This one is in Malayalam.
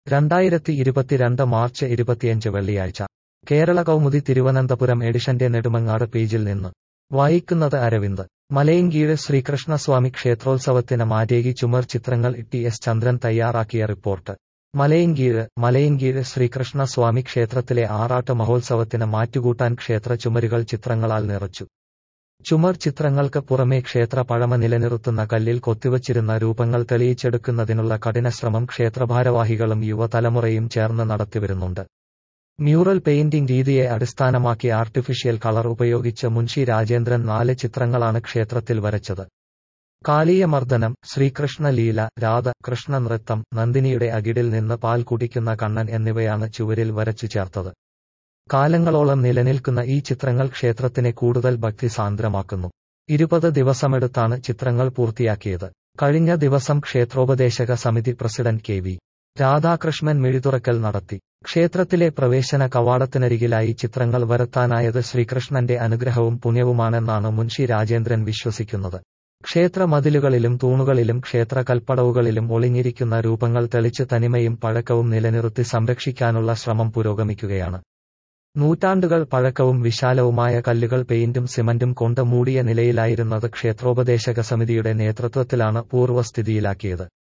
രണ്ടായിരത്തി ഇരുപത്തിരണ്ട് മാർച്ച് ഇരുപത്തിയഞ്ച് വെള്ളിയാഴ്ച കേരള കൗമുദി തിരുവനന്തപുരം എഡിഷന്റെ നെടുമങ്ങാട് പേജിൽ നിന്ന് വായിക്കുന്നത് അരവിന്ദ് മലയങ്കീഴ് ശ്രീകൃഷ്ണസ്വാമി ക്ഷേത്രോത്സവത്തിന് മാറ്റേകി ചുമർ ചിത്രങ്ങൾ ടി എസ് ചന്ദ്രൻ തയ്യാറാക്കിയ റിപ്പോർട്ട് മലയങ്കീഴ് മലയങ്കീഴ് ശ്രീകൃഷ്ണസ്വാമി ക്ഷേത്രത്തിലെ ആറാട്ട് മഹോത്സവത്തിന് മാറ്റുകൂട്ടാൻ ക്ഷേത്ര ചുമരുകൾ ചിത്രങ്ങളാൽ നിറച്ചു ചുമർ ചിത്രങ്ങൾക്ക് പുറമെ ക്ഷേത്ര പഴമ നിലനിർത്തുന്ന കല്ലിൽ കൊത്തിവച്ചിരുന്ന രൂപങ്ങൾ തെളിയിച്ചെടുക്കുന്നതിനുള്ള കഠിനശ്രമം ക്ഷേത്രഭാരവാഹികളും യുവതലമുറയും ചേർന്ന് നടത്തിവരുന്നുണ്ട് മ്യൂറൽ പെയിന്റിംഗ് രീതിയെ അടിസ്ഥാനമാക്കി ആർട്ടിഫിഷ്യൽ കളർ ഉപയോഗിച്ച് മുൻഷി രാജേന്ദ്രൻ നാല് ചിത്രങ്ങളാണ് ക്ഷേത്രത്തിൽ വരച്ചത് കാളീയമർദ്ദനം ശ്രീകൃഷ്ണ ലീല രാധ കൃഷ്ണ നൃത്തം നന്ദിനിയുടെ അകിടിൽ നിന്ന് പാൽ കുടിക്കുന്ന കണ്ണൻ എന്നിവയാണ് ചുവരിൽ വരച്ചു ചേർത്തത് കാലങ്ങളോളം നിലനിൽക്കുന്ന ഈ ചിത്രങ്ങൾ ക്ഷേത്രത്തിനെ കൂടുതൽ ഭക്തി സാന്ദ്രമാക്കുന്നു ഇരുപത് ദിവസമെടുത്താണ് ചിത്രങ്ങൾ പൂർത്തിയാക്കിയത് കഴിഞ്ഞ ദിവസം ക്ഷേത്രോപദേശക സമിതി പ്രസിഡന്റ് കെ വി രാധാകൃഷ്ണൻ മെഴുതുറക്കൽ നടത്തി ക്ഷേത്രത്തിലെ പ്രവേശന കവാടത്തിനരികിലായി ചിത്രങ്ങൾ വരുത്താനായത് ശ്രീകൃഷ്ണന്റെ അനുഗ്രഹവും പുണ്യവുമാണെന്നാണ് മുൻഷി രാജേന്ദ്രൻ വിശ്വസിക്കുന്നത് ക്ഷേത്ര മതിലുകളിലും തൂണുകളിലും ക്ഷേത്ര കൽപ്പടവുകളിലും ഒളിഞ്ഞിരിക്കുന്ന രൂപങ്ങൾ തെളിച്ച് തനിമയും പഴക്കവും നിലനിർത്തി സംരക്ഷിക്കാനുള്ള ശ്രമം പുരോഗമിക്കുകയാണ് നൂറ്റാണ്ടുകൾ പഴക്കവും വിശാലവുമായ കല്ലുകൾ പെയിന്റും സിമന്റും കൊണ്ട് മൂടിയ നിലയിലായിരുന്നത് ക്ഷേത്രോപദേശക സമിതിയുടെ നേതൃത്വത്തിലാണ് പൂർവ്വസ്ഥിതിയിലാക്കിയത്